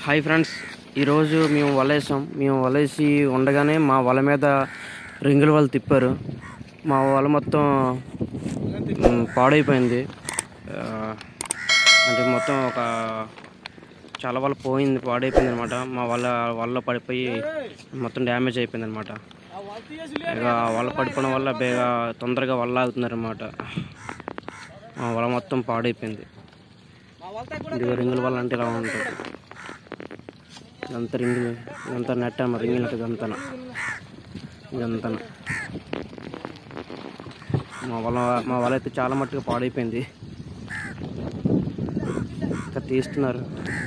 hi friends ఈరోజు మేము వల వేసాం మేము వల వేసి ఉండగానే మా వల మీద రింగుల వల తిప్పారు మా వల మొత్తం మ్, పాడైపోయింది ఆ, అంటే మొత్తం ఒక చాలా వల్ల పోయింది పాడైపోయింది అనమాట మా వల్ల వల్ల పడిపోయి మొత్తం డ్యామేజ్ అయిపోయింది అనమాట ఇక వల్ల పడిపోవడం వల్ల బేగా తొందరగా వల్ల ఆగుతున్నారు అనమాట మా వల మొత్తం పాడైపోయింది ఇది రింగుల వల్ల అంటే ఇలా ఉంటుంది ఇదంతా రింగులు ఇదంతా నెట్ అన్నమాట రింగులు నెట్ ఇదంతా ఇదంతా మా వల మా వల అయితే చాలా మట్టుగా పాడైపోయింది ఇంకా తీస్తున్నారు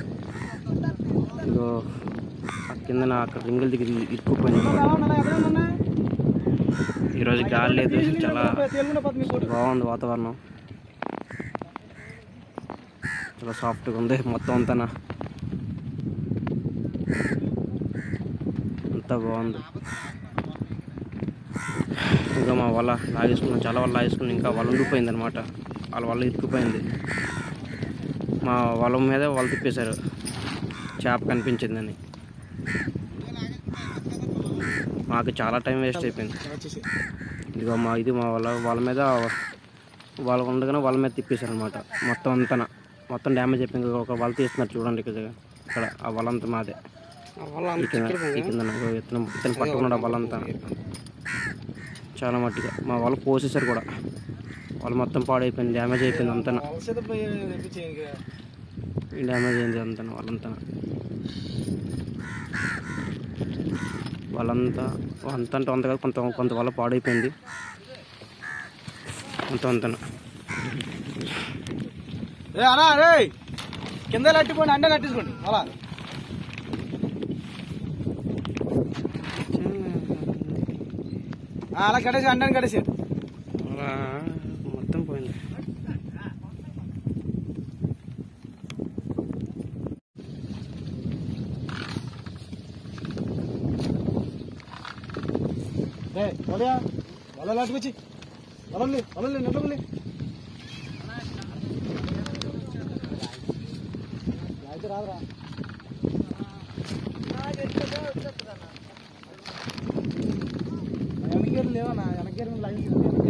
ఇగో ఆ కిందన అక్కడ రింగుల దగ్గర ఇరుక్కుపోయింది ఈరోజు గాలి లేదు చాలా బాగుంది వాతావరణం చాలా సాఫ్ట్గా ఉంది మొత్తం అంతా అంతా బాగుంది ఇంకా మా వల్ల లాగేసుకున్నాం చాలా వల్ల లాగేసుకున్నాం ఇంకా వల ఉండిపోయింది అనమాట వాళ్ళ వల్ల ఇరుక్కుపోయింది మా వల మీద వల తిప్పేశారు చేప కనిపించిందని మాకు చాలా టైం వేస్ట్ అయిపోయింది ఇదిగో మా ఇది మా వాళ్ళ వాళ్ళ మీద వాళ్ళ ఉండగానే వాళ్ళ మీద తిప్పేశారు అనమాట మొత్తం అంతా మొత్తం డ్యామేజ్ అయిపోయింది ఒక వల తీస్తున్నారు చూడండి ఇక్కడ ఇక్కడ ఆ వల అంతా మాదే ఈ కింద ఈ కింద ఇతను ఇతను పట్టుకున్నాడు ఆ వల అంతా చాలా మట్టిగా మా వాళ్ళు పోసేసారు కూడా వాళ్ళు మొత్తం పాడైపోయింది డ్యామేజ్ అయిపోయింది అంతా డ్యామేజ్ అయింది అంతా వాళ్ళంతా వాళ్ళంతా అంత అంటే అంత కాదు కొంత కొంత వల్ల పాడైపోయింది అంత అంత ఏ అన్నా రే కింద కట్టిపోండి అండే కట్టించుకోండి అలా ఆ, అలా కట్టేసి అండని కట్టేసి మొత్తం పోయింది ఏ వలయా వల లాంటికొచ్చి వలండి వలండి నెట్టండి అయితే రాదురా వెనకేరు లేవన్నా వెనకేరు లైన్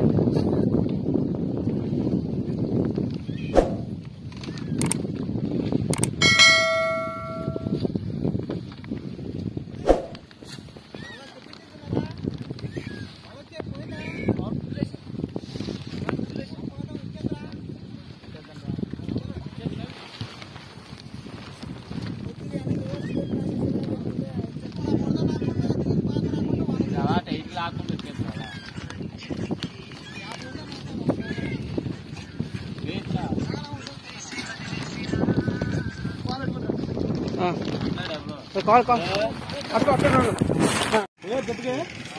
కాల్ కాల్ అటు అటు ఏ గట్టిగా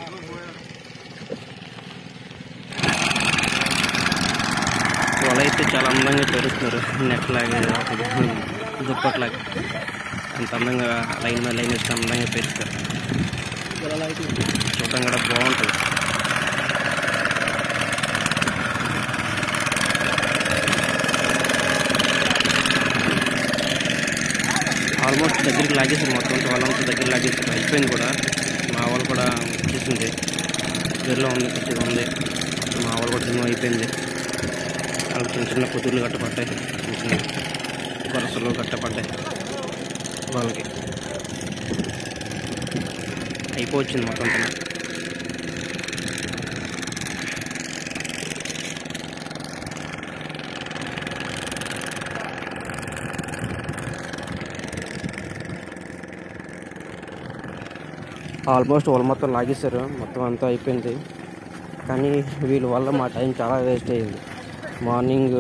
వల అయితే చాలా అందంగా పేరుస్తున్నారు నెట్ లాగా దుప్పట్లాగా అంత అందంగా లైన్ మీద లైన్ వేస్తే అందంగా పేరుస్తారు చూడడం కూడా బాగుంటుంది ఆల్మోస్ట్ దగ్గరికి లాగేసారు మొత్తం అంతా వాళ్ళంతా దగ్గర లాగేసారు అయిపోయింది కూడా మా వాళ్ళు కూడా వచ్చేసింది దగ్గరలో ఉంది కొద్దిగా ఉంది అప్పుడు మా వాళ్ళు కూడా సినిమా అయిపోయింది వాళ్ళకి చిన్న చిన్న కుదుర్లు కట్టపడ్డాయి చిన్న చిన్న కొరసలు కట్టపడ్డాయి వాళ్ళకి అయిపోవచ్చింది మొత్తం అంతా ఆల్మోస్ట్ వాళ్ళు మొత్తం లాగేశారు మొత్తం అంతా అయిపోయింది కానీ వీళ్ళ వల్ల మా టైం చాలా వేస్ట్ అయ్యింది మార్నింగ్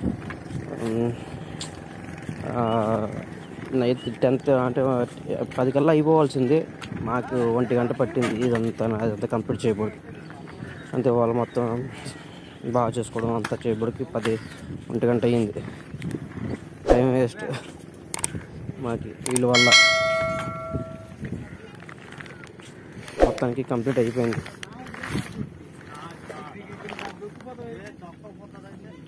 నైట్ టెన్త్ అంటే పది కల్లా అయిపోవాల్సింది మాకు ఒంటి గంట పట్టింది ఇదంతా అదంతా కంప్లీట్ చేయబోదు అంతే వాళ్ళు మొత్తం బాగా చేసుకోవడం అంతా చేయబడికి పది ఒంటి గంట అయ్యింది టైం వేస్ట్ మాకి వీళ్ళ వల్ల మొత్తానికి కంప్లీట్ అయిపోయింది